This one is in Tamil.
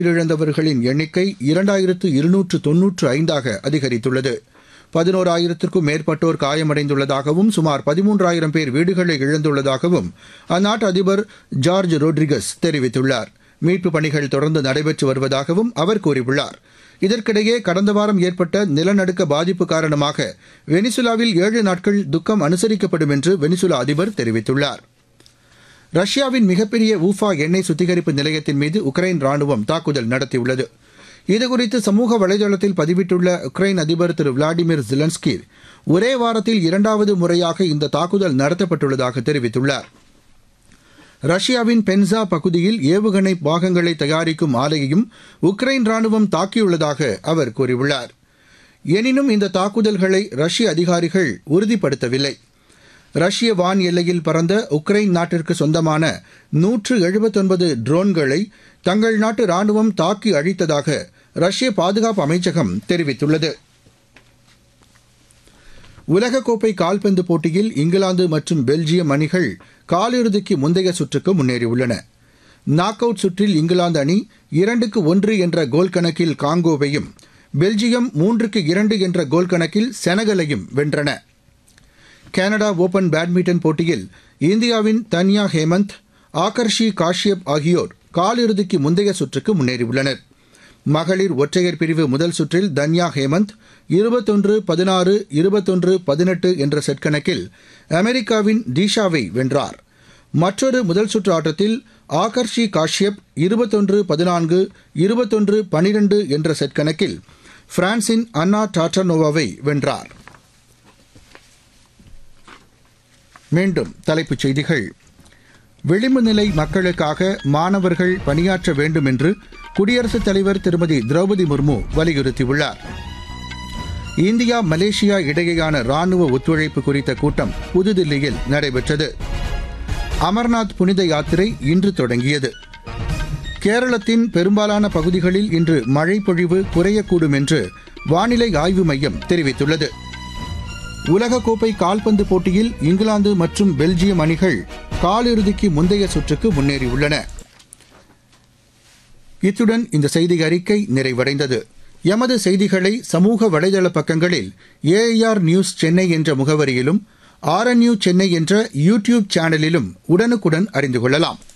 உயிரிழந்தவர்களின் எண்ணிக்கை இரண்டாயிரத்து இருநூற்று தொன்னூற்று ஐந்தாக அதிகரித்துள்ளது பதினோராயிரத்திற்கும் மேற்பட்டோர் காயமடைந்துள்ளதாகவும் சுமார் பதிமூன்றாயிரம் பேர் வீடுகளை இழந்துள்ளதாகவும் அந்நாட்டு அதிபர் ஜார்ஜ் ரோட்ரிகஸ் தெரிவித்துள்ளார் மீட்புப் பணிகள் தொடர்ந்து நடைபெற்று வருவதாகவும் அவர் கூறியுள்ளார் இதற்கிடையே கடந்த வாரம் ஏற்பட்ட நிலநடுக்க பாதிப்பு காரணமாக வெனிசுலாவில் ஏழு நாட்கள் துக்கம் அனுசரிக்கப்படும் என்று வெனிசுலா அதிபர் தெரிவித்துள்ளார் ரஷ்யாவின் மிகப்பெரிய ஊஃபா எண்ணெய் சுத்திகரிப்பு நிலையத்தின் மீது உக்ரைன் ராணுவம் தாக்குதல் நடத்தியுள்ளது இதுகுறித்து சமூக வலைதளத்தில் பதிவிட்டுள்ள உக்ரைன் அதிபர் திரு விளாடிமிர் ஜிலன்ஸ்கி ஒரே வாரத்தில் இரண்டாவது முறையாக இந்த தாக்குதல் நடத்தப்பட்டுள்ளதாக தெரிவித்துள்ளார் ரஷ்யாவின் பென்சா பகுதியில் ஏவுகணை பாகங்களை தயாரிக்கும் ஆலையையும் உக்ரைன் ராணுவம் தாக்கியுள்ளதாக அவர் கூறியுள்ளார் எனினும் இந்த தாக்குதல்களை ரஷ்ய அதிகாரிகள் உறுதிப்படுத்தவில்லை ரஷ்ய வான் எல்லையில் பறந்த உக்ரைன் நாட்டிற்கு சொந்தமான நூற்று எழுபத்தொன்பது ட்ரோன்களை தங்கள் நாட்டு ராணுவம் தாக்கி அழித்ததாக ரஷ்ய பாதுகாப்பு அமைச்சகம் தெரிவித்துள்ளது உலகக்கோப்பை கால்பந்து போட்டியில் இங்கிலாந்து மற்றும் பெல்ஜியம் அணிகள் காலிறுதிக்கு முந்தைய சுற்றுக்கு முன்னேறியுள்ளன நாக் அவுட் சுற்றில் இங்கிலாந்து அணி இரண்டுக்கு ஒன்று என்ற கோல் கணக்கில் காங்கோவையும் பெல்ஜியம் மூன்றுக்கு இரண்டு என்ற கோல் கணக்கில் செனகலையும் வென்றன கனடா ஓபன் பேட்மிண்டன் போட்டியில் இந்தியாவின் தன்யா ஹேமந்த் ஆகர்ஷி காஷ்யப் ஆகியோர் காலிறுதிக்கு முந்தைய சுற்றுக்கு முன்னேறியுள்ளனர் மகளிர் ஒற்றையர் பிரிவு முதல் சுற்றில் தன்யா ஹேமந்த் இருபத்தொன்று பதினாறு இருபத்தொன்று பதினெட்டு என்ற செட் கணக்கில் அமெரிக்காவின் டீஷாவை வென்றார் மற்றொரு முதல் சுற்று ஆட்டத்தில் ஆகர்ஷி காஷ்யப் இருபத்தொன்று பதினான்கு இருபத்தொன்று பனிரெண்டு என்ற செட் கணக்கில் பிரான்சின் அன்னா டாட்டனோவாவை வென்றார் மீண்டும் தலைப்புச் செய்திகள் விளிம்பு நிலை மக்களுக்காக மாணவர்கள் பணியாற்ற வேண்டும் என்று குடியரசுத் தலைவர் திருமதி திரௌபதி முர்மு வலியுறுத்தியுள்ளார் இந்தியா மலேசியா இடையேயான ராணுவ ஒத்துழைப்பு குறித்த கூட்டம் புதுதில்லியில் நடைபெற்றது அமர்நாத் புனித யாத்திரை இன்று தொடங்கியது கேரளத்தின் பெரும்பாலான பகுதிகளில் இன்று மழை பொழிவு குறையக்கூடும் என்று வானிலை ஆய்வு மையம் தெரிவித்துள்ளது உலகக்கோப்பை கால்பந்து போட்டியில் இங்கிலாந்து மற்றும் பெல்ஜியம் அணிகள் காலிறுதிக்கு முந்தைய சுற்றுக்கு முன்னேறியுள்ளன இத்துடன் இந்த செய்தி அறிக்கை நிறைவடைந்தது எமது செய்திகளை சமூக வலைதள பக்கங்களில் ஏஐஆர் நியூஸ் சென்னை என்ற முகவரியிலும் ஆர்என்யூ சென்னை என்ற யூ டியூப் சேனலிலும் உடனுக்குடன் அறிந்து கொள்ளலாம்